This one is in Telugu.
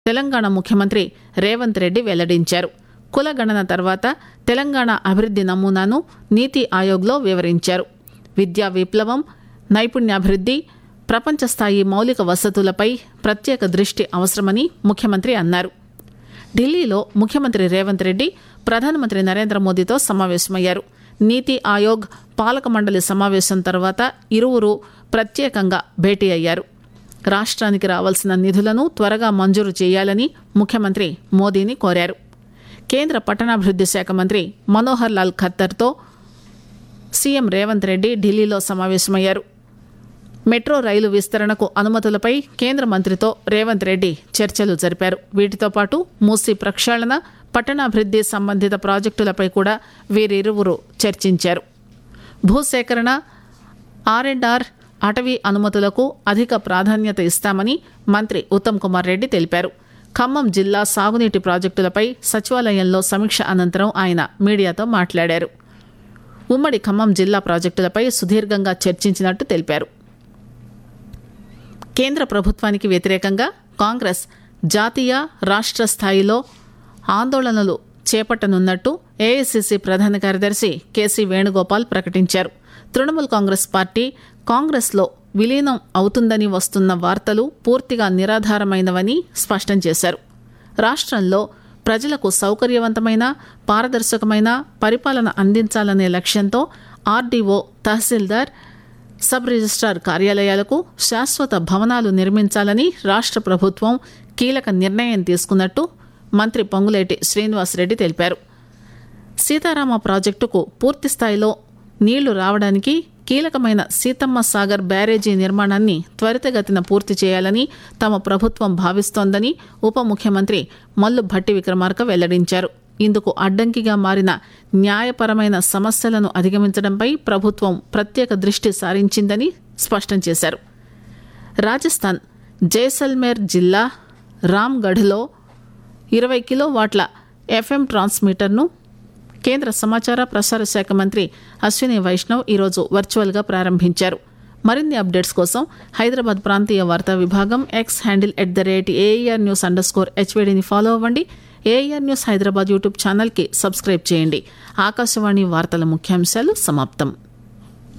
తెలంగాణ ముఖ్యమంత్రి రేవంత్ రెడ్డి వెల్లడించారు కులగణన తర్వాత తెలంగాణ అభివృద్ది నమూనాను నీతి ఆయోగ్లో వివరించారు విద్యా విప్లవం నైపుణ్యాభివృద్ది ప్రపంచ స్థాయి మౌలిక వసతులపై ప్రత్యేక దృష్టి అవసరమని ముఖ్యమంత్రి అన్నారు ఢిల్లీలో ముఖ్యమంత్రి రేవంత్ రెడ్డి ప్రధానమంత్రి నరేంద్ర మోదీతో సమావేశమయ్యారు నీతి ఆయోగ్ పాలక మండలి సమావేశం తర్వాత ఇరువురు ప్రత్యేకంగా భేటీ అయ్యారు రాష్ట్రానికి రావాల్సిన నిధులను త్వరగా మంజూరు చేయాలని ముఖ్యమంత్రి మోదీని కోరారు కేంద్ర పట్టణాభివృద్ది శాఖ మంత్రి మనోహర్ లాల్ ఖత్తర్తో సీఎం రేవంత్ రెడ్డి ఢిల్లీలో సమావేశమయ్యారు మెట్రో రైలు విస్తరణకు అనుమతులపై కేంద్ర మంత్రితో రేవంత్ రెడ్డి చర్చలు జరిపారు వీటితో పాటు మూసీ ప్రక్షాళన పట్టణాభివృద్ది సంబంధిత ప్రాజెక్టులపై కూడా వీరిరువురు చర్చించారు భూసేకరణ ఆర్ అండ్ ఆర్ అటవీ అనుమతులకు అధిక ప్రాధాన్యత ఇస్తామని మంత్రి ఉత్తమ్ కుమార్ రెడ్డి తెలిపారు ఖమ్మం జిల్లా సాగునీటి ప్రాజెక్టులపై సచివాలయంలో సమీక్ష అనంతరం ఆయన మీడియాతో మాట్లాడారు ఉమ్మడి ఖమ్మం జిల్లా ప్రాజెక్టులపై సుదీర్ఘంగా చర్చించినట్టు తెలిపారు కేంద్ర ప్రభుత్వానికి వ్యతిరేకంగా కాంగ్రెస్ జాతీయ రాష్ట్ర స్థాయిలో ఆందోళనలు చేపట్టనున్నట్టు ఏఐసిసి ప్రధాన కార్యదర్శి కేసీ వేణుగోపాల్ ప్రకటించారు తృణమూల్ కాంగ్రెస్ పార్టీ కాంగ్రెస్లో విలీనం అవుతుందని వస్తున్న వార్తలు పూర్తిగా నిరాధారమైనవని స్పష్టం చేశారు రాష్ట్రంలో ప్రజలకు సౌకర్యవంతమైన పారదర్శకమైన పరిపాలన అందించాలనే లక్ష్యంతో ఆర్డీఓ తహసీల్దార్ సబ్ రిజిస్ట్రార్ కార్యాలయాలకు శాశ్వత భవనాలు నిర్మించాలని రాష్ట్ర ప్రభుత్వం కీలక నిర్ణయం తీసుకున్నట్టు మంత్రి పొంగులేటి శ్రీనివాసరెడ్డి తెలిపారు సీతారామ ప్రాజెక్టుకు పూర్తి స్థాయిలో నీళ్లు రావడానికి కీలకమైన సీతమ్మ సాగర్ బ్యారేజీ నిర్మాణాన్ని త్వరితగతిన పూర్తి చేయాలని తమ ప్రభుత్వం భావిస్తోందని ఉప ముఖ్యమంత్రి మల్లు భట్టి విక్రమార్క వెల్లడించారు ఇందుకు అడ్డంకిగా మారిన న్యాయపరమైన సమస్యలను అధిగమించడంపై ప్రభుత్వం ప్రత్యేక దృష్టి సారించిందని స్పష్టం చేశారు రాజస్థాన్ జైసల్మేర్ జిల్లా రామ్గఢ్లో ఇరవై కిలోవాట్ల ఎఫ్ఎం ట్రాన్స్మిటర్ను కేంద్ర సమాచార ప్రసార శాఖ మంత్రి అశ్విని వైష్ణవ్ ఈరోజు వర్చువల్గా ప్రారంభించారు మరిన్ని అప్డేట్స్ కోసం హైదరాబాద్ ప్రాంతీయ వార్తా విభాగం X handle at the rate AIR news underscore హెచ్వేడిని ఫాలో అవ్వండి ఏఆర్ న్యూస్ హైదరాబాద్ యూట్యూబ్ ఛానల్కి సబ్స్క్రైబ్ చేయండి ఆకాశవాణి వార్తల ముఖ్యాంశాలు సమాప్తం